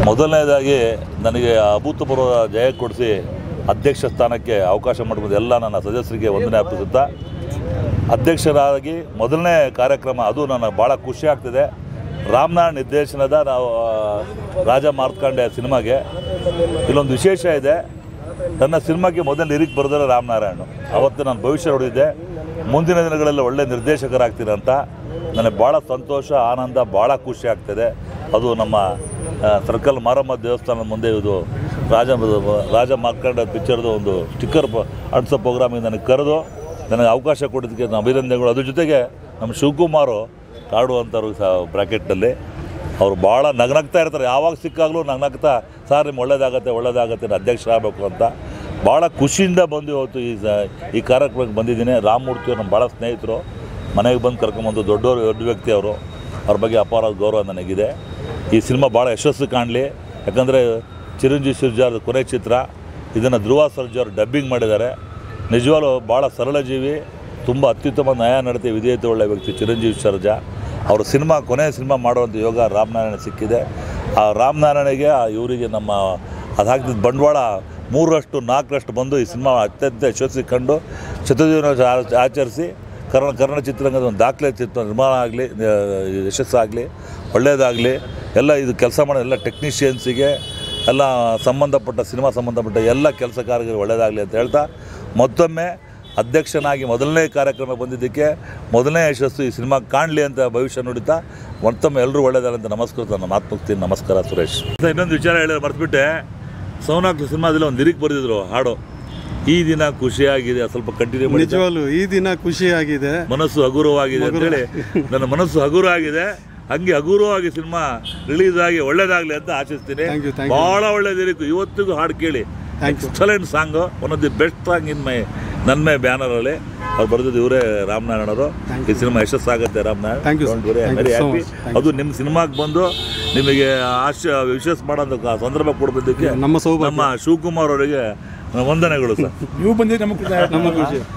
ಮೊದಲನೇದಾಗಿ ನನಗೆ ಅಭೂತಪೂರ್ವ ಜಯ ಕೊಡಿಸಿ ಅಧ್ಯಕ್ಷ ಸ್ಥಾನಕ್ಕೆ ಅವಕಾಶ ಮಾಡಿಕೊಂಡು ಎಲ್ಲ ನನ್ನ ಸದಸ್ಯರಿಗೆ ವಂದನೆ ಅರ್ಪಿಸುತ್ತಾ ಅಧ್ಯಕ್ಷರಾಗಿ ಮೊದಲನೇ ಕಾರ್ಯಕ್ರಮ ಅದು ನನಗೆ ಭಾಳ ಖುಷಿ ಆಗ್ತಿದೆ ರಾಮನಾರಾಯಣ್ ನಿರ್ದೇಶನದ ನಾವು ಆ, ರಾಜ ಮಾರ್ತಾಂಡೆ ಸಿನಿಮಾಗೆ ಇಲ್ಲೊಂದು ವಿಶೇಷ ಇದೆ ನನ್ನ ಸಿನಿಮಾಗೆ ಮೊದಲ ಲಿರಿಕ್ ಬರೆದರೆ ರಾಮನಾರಾಯಣ್ ಅವತ್ತು ನಾನು ಭವಿಷ್ಯ ನೋಡಿದ್ದೆ ಮುಂದಿನ ದಿನಗಳಲ್ಲಿ ಒಳ್ಳೆ ನಿರ್ದೇಶಕರಾಗ್ತೀನಿ ಅಂತ ನನಗೆ ಭಾಳ ಸಂತೋಷ ಆನಂದ ಭಾಳ ಖುಷಿ ಆಗ್ತಿದೆ ಅದು ನಮ್ಮ ಆ, ಸರ್ಕಲ್ ಮಾರಮ್ಮ ದೇವಸ್ಥಾನದ ಮುಂದೆ ಇದು ರಾಜ ರಾಜ ಮಾರ್ಕಂಡ ಪಿಕ್ಚರ್ದು ಒಂದು ಸ್ಟಿಕ್ಕರ್ ಅಂಟಿಸೋ ಪ್ರೋಗ್ರಾಮಿಗೆ ನನಗೆ ಕರೆದು ನನಗೆ ಅವಕಾಶ ಕೊಡೋದಕ್ಕೆ ನಾನು ಅಭಿನಂದನೆಗಳು ಅದ್ರ ಜೊತೆಗೆ ನಮ್ಮ ಶಿವಕುಮಾರು ಕಾಡು ಅಂತವ್ರು ಸಹ ಬ್ರ್ಯಾಕೆಟ್ನಲ್ಲಿ ಅವರು ಭಾಳ ನಗ್ನಗ್ತಾ ಇರ್ತಾರೆ ಯಾವಾಗ ಸಿಕ್ಕಾಗಲೂ ನಗ್ನಗ್ತಾ ಸರ್ ನಿಮ್ಗೆ ಒಳ್ಳೇದಾಗತ್ತೆ ಒಳ್ಳೇದಾಗತ್ತೆ ನಾನು ಅಧ್ಯಕ್ಷರಾಗಬೇಕು ಅಂತ ಭಾಳ ಖುಷಿಯಿಂದ ಬಂದು ಇವತ್ತು ಈ ಸ- ಈ ಕಾರ್ಯಕ್ರಮಕ್ಕೆ ಬಂದಿದ್ದೀನಿ ರಾಮಮೂರ್ತಿ ಅವ್ರು ನಮ್ಮ ಭಾಳ ಸ್ನೇಹಿತರು ಮನೆಗೆ ಬಂದು ಕರ್ಕೊಂಬಂದು ದೊಡ್ಡವರು ದೊಡ್ಡ ವ್ಯಕ್ತಿ ಅವರು ಅವ್ರ ಬಗ್ಗೆ ಅಪಾರ ಗೌರವ ನನಗಿದೆ ಈ ಸಿನಿಮಾ ಭಾಳ ಯಶಸ್ಸು ಕಾಣಲಿ ಯಾಕಂದರೆ ಚಿರಂಜೀವಿ ಸರ್ಜಾರ್ ಕೊನೆ ಚಿತ್ರ ಇದನ್ನು ಧ್ರುವ ಸರ್ಜಾರ್ ಡಬ್ಬಿಂಗ್ ಮಾಡಿದ್ದಾರೆ ನಿಜವಾಗ್ಲೂ ಭಾಳ ಸರಳ ಜೀವಿ ತುಂಬ ಅತ್ಯುತ್ತಮ ನ್ಯಾಯ ನಡತೆ ವಿಧೇಯತೆ ಒಳ್ಳೆಯ ವ್ಯಕ್ತಿ ಚಿರಂಜೀವಿ ಸರ್ಜಾ ಅವ್ರ ಸಿನಿಮಾ ಕೊನೆ ಸಿನಿಮಾ ಮಾಡುವಂಥ ಯೋಗ ರಾಮನಾರಾಯಣ ಸಿಕ್ಕಿದೆ ಆ ರಾಮನಾರಾಯಣಿಗೆ ಆ ಇವರಿಗೆ ನಮ್ಮ ಅದು ಹಾಕಿದ ಬಂಡವಾಳ ಮೂರರಷ್ಟು ನಾಲ್ಕರಷ್ಟು ಬಂದು ಈ ಸಿನಿಮಾ ಅತ್ಯಂತ ಯಶಸ್ವಿ ಕಂಡು ಶತದಿನ ಆಚರಿಸಿ ಕನ್ನಡ ಕನ್ನಡ ಚಿತ್ರರಂಗದ ಒಂದು ದಾಖಲೆ ಚಿತ್ರ ನಿರ್ಮಾಣ ಆಗಲಿ ಯಶಸ್ಸಾಗಲಿ ಒಳ್ಳೆಯದಾಗಲಿ ಎಲ್ಲ ಇದು ಕೆಲಸ ಮಾಡೋ ಎಲ್ಲ ಟೆಕ್ನಿಷಿಯನ್ಸಿಗೆ ಎಲ್ಲ ಸಂಬಂಧಪಟ್ಟ ಸಿನಿಮಾ ಸಂಬಂಧಪಟ್ಟ ಎಲ್ಲ ಕೆಲಸಗಾರರಿಗೆ ಒಳ್ಳೆಯದಾಗಲಿ ಅಂತ ಹೇಳ್ತಾ ಮತ್ತೊಮ್ಮೆ ಅಧ್ಯಕ್ಷನಾಗಿ ಮೊದಲನೇ ಕಾರ್ಯಕ್ರಮ ಬಂದಿದ್ದಕ್ಕೆ ಮೊದಲನೇ ಯಶಸ್ಸು ಈ ಸಿನಿಮಾ ಕಾಣಲಿ ಅಂತ ಭವಿಷ್ಯ ನುಡಿತಾ ಮತ್ತೊಮ್ಮೆ ಎಲ್ಲರೂ ಒಳ್ಳೆಯದಾಗಲಿ ಅಂತ ನಮಸ್ಕೃತ ನನ್ನ ಮಾತು ಮುಗ್ತೀನಿ ನಮಸ್ಕಾರ ಸುರೇಶ್ ಮತ್ತೆ ಇನ್ನೊಂದು ವಿಚಾರ ಹೇಳಿದ್ರೆ ಮರ್ತ್ಬಿಟ್ಟೆ ಸೋನಾಕ್ ಸಿನಿಮಾದಲ್ಲಿ ಒಂದು ಲಿರಿಕ್ ಬರೆದಿದ್ರು ಹಾಡು ಈ ದಿನ ಖುಷಿಯಾಗಿದೆ ಸ್ವಲ್ಪ ಕಂಟಿನ್ಯೂ ಮಾಡಿ ನಿಜವಾಗ್ಲು ಈ ದಿನ ಖುಷಿಯಾಗಿದೆ ಮನಸ್ಸು ಹಗುರವಾಗಿದೆ ಅಂತೇಳಿ ನನ್ನ ಮನಸ್ಸು ಹಗುರ ಆಗಿದೆ ಹಂಗೆ ಹಗುರವಾಗಿ ಸಿನಿಮಾ ರಿಲೀಸ್ ಆಗಿ ಒಳ್ಳೇದಾಗಲಿ ಅಂತ ಆಶಿಸ್ತೀನಿ Thank you, thank you. ಭಾಳ ಒಳ್ಳೇದಿರಿಕು ಇವತ್ತಿಗೂ ಹಾಡು ಕೇಳಿ Thank you. Excellent song one of the best song in my ನನ್ನ ಮೈ ಬ್ಯಾನರಲ್ಲಿ ಅವ್ರು ಬರೆದಿದ್ದು ಇವರೇ ರಾಮನಾರಾಯಣ ಅವರು Thank ಈ ಸಿನಿಮಾ ಯಶಸ್ಸಾಗುತ್ತೆ Ramanarayana Thank you, sir. Very Thank very you so happy much. Thank ಅದು ನಿಮ್ಮ ಸಿನಿಮಾಗೆ ಬಂದು ನಿಮಗೆ ಆಶ ವಿಶೇಷ ಮಾಡೋಂಥ ಸಂದರ್ಭ ಕೊಡ್ಬಿದ್ದಕ್ಕೆ ನಮ್ಮ ಸೌಭಾಗ್ಯ. ನಮ್ಮ ಶಿವಕುಮಾರ್ ಅವರಿಗೆ ವಂದನೆಗಳು ಸರ್ ನೀವು ಬಂದಿದ್ರೆ ನಮಗೆ ನಮ್ಮ ಖುಷಿ